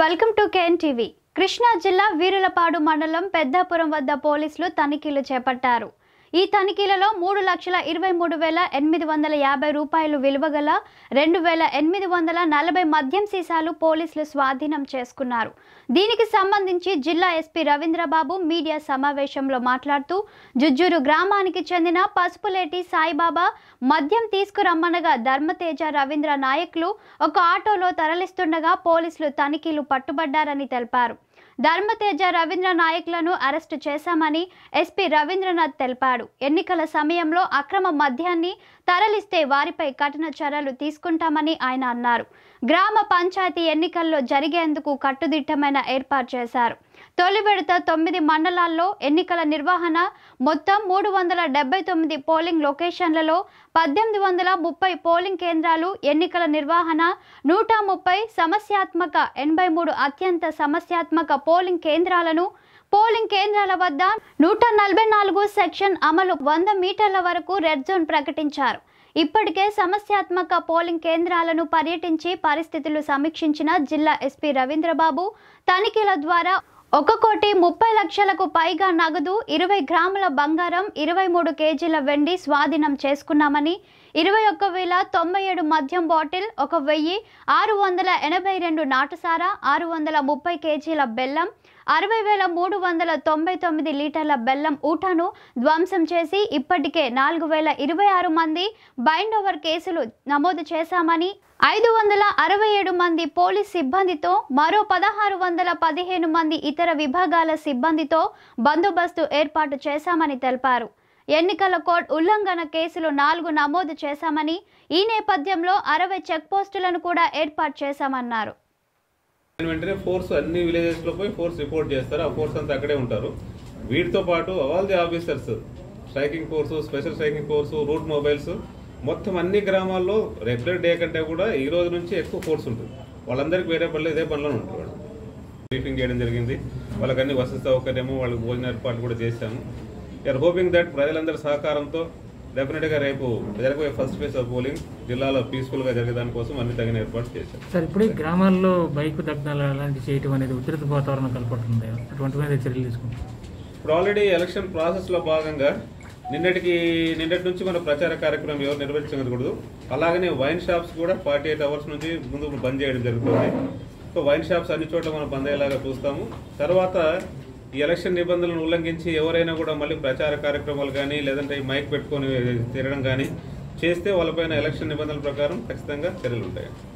welcome to KN TV Krishna జిల్లా వీరులపాడు మండలం పెద్దాపురం వద్ద పోలీసులు తనిఖీలు చేపట్టారు ఈ తనిఖీలలో మూడు లక్షల ఇరవై మూడు వేల ఎనిమిది వందల యాభై రూపాయలు విలువగల రెండు వేల ఎనిమిది వందల నలభై మద్యం సీసాలు పోలీసులు స్వాధీనం చేసుకున్నారు దీనికి సంబంధించి జిల్లా ఎస్పీ రవీంద్రబాబు మీడియా సమావేశంలో మాట్లాడుతూ జుజ్జూరు గ్రామానికి చెందిన పసుపులేటి సాయిబాబా మద్యం తీసుకురమ్మనగా ధర్మతేజ రవీంద్ర నాయకులు ఒక ఆటోలో తరలిస్తుండగా పోలీసులు తనిఖీలు పట్టుబడ్డారని తెలిపారు ధర్మతేజ రవీంద్ర నాయకులను అరెస్టు చేశామని ఎస్పీ రవీంద్రనాథ్ తెలిపాడు ఎన్నికల సమయంలో అక్రమ మద్యాన్ని తరలిస్తే వారిపై కఠిన చర్యలు తీసుకుంటామని ఆయన అన్నారు గ్రామ పంచాయతీ ఎన్నికల్లో జరిగేందుకు కట్టుదిట్టమైన ఏర్పాటు చేశారు తొలి విడత తొమ్మిది మండలాల్లో ఎన్నికల నిర్వహణ మొత్తం మూడు వందల డెబ్బై తొమ్మిది పోలింగ్ లొకేషన్లలో పద్దెనిమిది వందల ముప్పై పోలింగ్ కేంద్రాలు ఎన్నికల నిర్వహణ నూట ముప్పై సమస్యాత్మక ఎనభై మూడు అత్యంత సమస్యాత్మక పోలింగ్ కేంద్రాలను పోలింగ్ కేంద్రాల వద్ద నూట నలభై నాలుగు సెక్షన్ అమలు వంద మీటర్ల వరకు రెడ్ జోన్ ప్రకటించారు ఇప్పటికే సమస్యాత్మక పోలింగ్ కేంద్రాలను పర్యటించి పరిస్థితులు సమీక్షించిన జిల్లా ఎస్పీ రవీంద్రబాబు తనిఖీల ద్వారా ఒక కోటి ముప్పై లక్షలకు పైగా నగదు ఇరవై గ్రాముల బంగారం ఇరవై మూడు కేజీల వెండి స్వాధీనం చేసుకున్నామని ఇరవై ఒక్క వేల తొంభై ఏడు మద్యం బాటిల్ ఒక వెయ్యి ఆరు వందల ఎనభై రెండు నాటుసారా ఆరు వందల ముప్పై కేజీల బెల్లం అరవై వేల మూడు వందల తొంభై తొమ్మిది లీటర్ల బెల్లం ఊటను ధ్వంసం చేసి ఇప్పటికే నాలుగు వేల ఇరవై ఆరు మంది బైండ్ ఓవర్ కేసులు నమోదు చేశామని ఐదు వందల అరవై ఏడు మంది పోలీస్ సిబ్బందితో మరో పదహారు వందల పదిహేను మంది ఇతర విభాగాల సిబ్బందితో బందోబస్తు ఏర్పాటు చేశామని తెలిపారు ఎన్నికల కోడ్ ఉల్లంఘన కేసులు నాలుగు నమోదు చేశామని ఈ నేపథ్యంలో అరవై చెక్ పోస్టులను కూడా ఏర్పాటు చేశామన్నారు వెంటనే ఫోర్స్ అన్ని విలేజెస్ లో పోయి ఫోర్స్ రిపోర్ట్ చేస్తారు ఆ ఫోర్స్ అంతా అక్కడే ఉంటారు వీటితో పాటు all the officers striking force special striking force route mobiles మొత్తం అన్ని గ్రామాల్లో రెగ్యులర్ డే కంటే కూడా ఈ రోజు నుంచి ఎక్కువ ఫోర్స్ ఉంటుంది వాళ్ళందరికీ వేరే పనులు ఇదే పనిలో ఉంటారు వాళ్ళు బ్రీఫింగ్ చేయడం జరిగింది వాళ్ళకి అన్ని వసతి సౌకర్యము వాళ్ళకి భోజన ఏర్పాట్లు కూడా చేశాము ఆర్ హోపింగ్ దట్ ప్రజలందరి సహకారంతో డెఫినెట్గా రేపు జరగబోయే ఫస్ట్ ఫేజ్ ఆఫ్ పోలింగ్ జిల్లాలో పీస్ఫుల్గా జరిగేదాని కోసం అన్ని తగిన ఏర్పాటు చేశాం సార్ ఇప్పుడు ఈ గ్రామాల్లో బైక్ దగ్నాలు అలాంటివి చేయటం అనేది ఉధృత వాతావరణం కనపడుతుంది అటువంటి మీద చర్యలు తీసుకుంటాం ఇప్పుడు ఆల్రెడీ ఎలక్షన్ ప్రాసెస్లో భాగంగా నిన్నటికి నిన్నటి నుంచి మన ప్రచార కార్యక్రమం ఎవరు నిర్వహించకూడదు అలాగనే వైన్ షాప్స్ కూడా ఫార్టీ ఎయిట్ అవర్స్ నుంచి ముందు బంద్ చేయడం జరుగుతుంది సో వైన్ షాప్స్ అన్ని చోట్ల మనం బంద్ అయ్యేలాగా చూస్తాము తర్వాత ఈ ఎలక్షన్ నిబంధనలను ఉల్లంఘించి ఎవరైనా కూడా మళ్ళీ ప్రచార కార్యక్రమాలు కానీ లేదంటే ఈ మైక్ పెట్టుకొని తిరగడం కానీ చేస్తే వాళ్ళపైన ఎలక్షన్ నిబంధనల ప్రకారం ఖచ్చితంగా చర్యలు ఉంటాయి